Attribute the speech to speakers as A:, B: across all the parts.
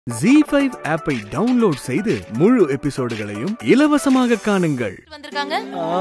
A: G five ஆப்பை download செய்து முழு எபிசோடுகளையும் இலவசமாக காணுங்கள்
B: வந்திருக்காங்க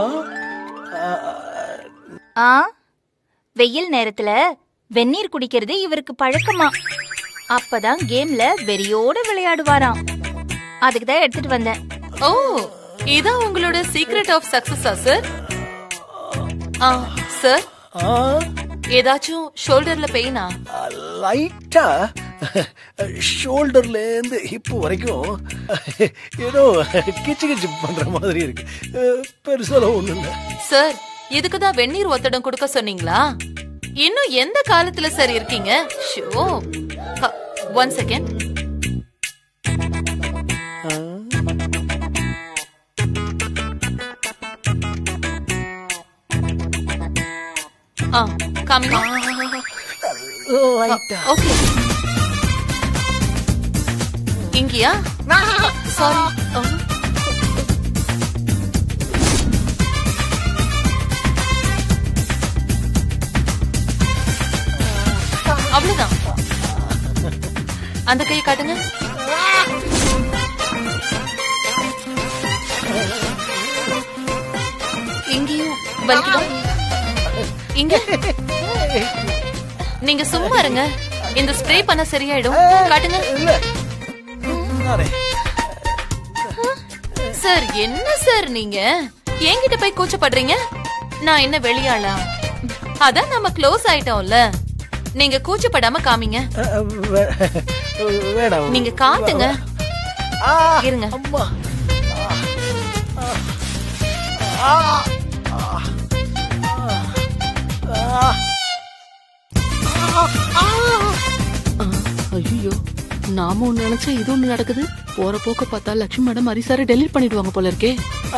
C: ஆ வெயில் நேரத்துல வெந்நீர் குடிக்கிறது இவருக்கு பழக்கமா அப்பதான் கேம்ல வெறியோட விளையாடுவாராம் அதுக்கு தான் எடுத்துட்டு வந்தேன்
B: ஓ இதான் உங்களோட சீக்ரெட் ஆஃப் சக்சஸா சார் ஆ சார் ஏதாச்சும் ஷோல்டர்ல பெயினா
D: லைட்டா ஷோல்டர்ல இருந்து ஹிப் வரைக்கும் ஏதோ கிச்சு கிச்சு பண்ற மாதிரி இருக்கு பெருசால ஒண்ணு இல்ல
B: சார் இதுக்கு தான் வெந்நீர் ஒத்தடம் கொடுக்க சொன்னீங்களா இன்னும் எந்த காலத்துல சார் இருக்கீங்க ஷோ ஒன் செகண்ட் ஆ காமிங்க
D: லைட்டா
B: ஓகே இங்கயா சாரி அவ்வளவுதான் அந்த கையை காட்டுங்க இங்கேயும் வலிக்குதா இங்க நீங்க சும்மா இருங்க இந்த ஸ்ப்ரே பண்ண சரியாயிடும் காட்டுங்க
D: இல்ல நானே
B: சார் என்ன சார் நீங்க என்கிட்ட போய் கூச்சப்படுறீங்க நான் என்ன வெளியாளா அதான் நம்ம க்ளோஸ் ஆயிட்டோம்ல நீங்க கூச்சப்படாம காமிங்க
D: அஹ், வே- வேணாம்
B: நீங்க காட்டுங்க
D: ஆ,
B: இருங்க.
D: அம்மா ஆ, ஆ, ஆ, ஆ,
E: ஐயோ நாம ஒண்ணு நினைச்சா இது ஒண்ணு நடக்குது போற போக்க பார்த்தா லட்சுமி மேடம் அரிசாரை டெலிட் பண்ணிடுவாங்க போல இருக்கே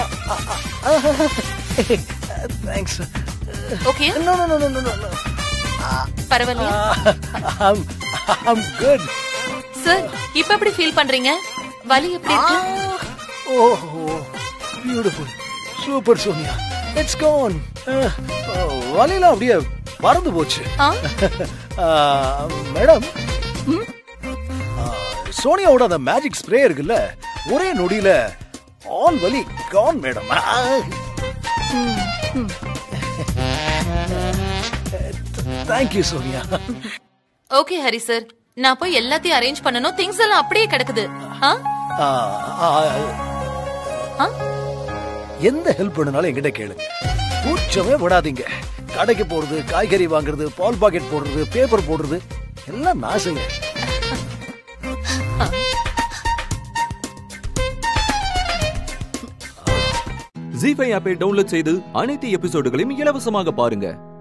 D: thanks
B: okay
D: no no no no no no
B: பரவாயில்லையா
D: ஐம் ஐம் குட்
B: சார் இப்ப எப்படி ஃபீல் பண்றீங்க வலி எப்படி இருக்கு
D: ஓஹோ beautiful super Sonia it's gone வலையெல்லாம் அப்படியே மறந்து போச்சு
B: ஆ?
D: மேடம் சோனியாவோட அந்த மேஜிக் ஸ்ப்ரே இருக்குல்ல ஒரே நொடியில ஆல் வலி gone madam thank you Sonia
B: okay Hari sir நான் போய் எல்லாத்தையும் அரேஞ்ச் பண்ணனும் திங்ஸ் எல்லாம் அப்படியே கிடக்குது ஆ?
D: ஆ, ஆ,
B: ஆ?
D: எந்த ஹெல்ப் வேணும்னாலும் என்கிட்ட கேளுங்க கூச்சமே விடாதீங்க கடைக்கு போறது காய்கறி வாங்குறது பால் பாக்கெட் போடுறது பேப்பர் போடுறது எல்லாம் நான் செய்ய
F: ஜி ஃபைவ் ஆப்பை டவுன்லோட் செய்து அனைத்து எபிசோடுகளையும் இலவசமாக பாருங்க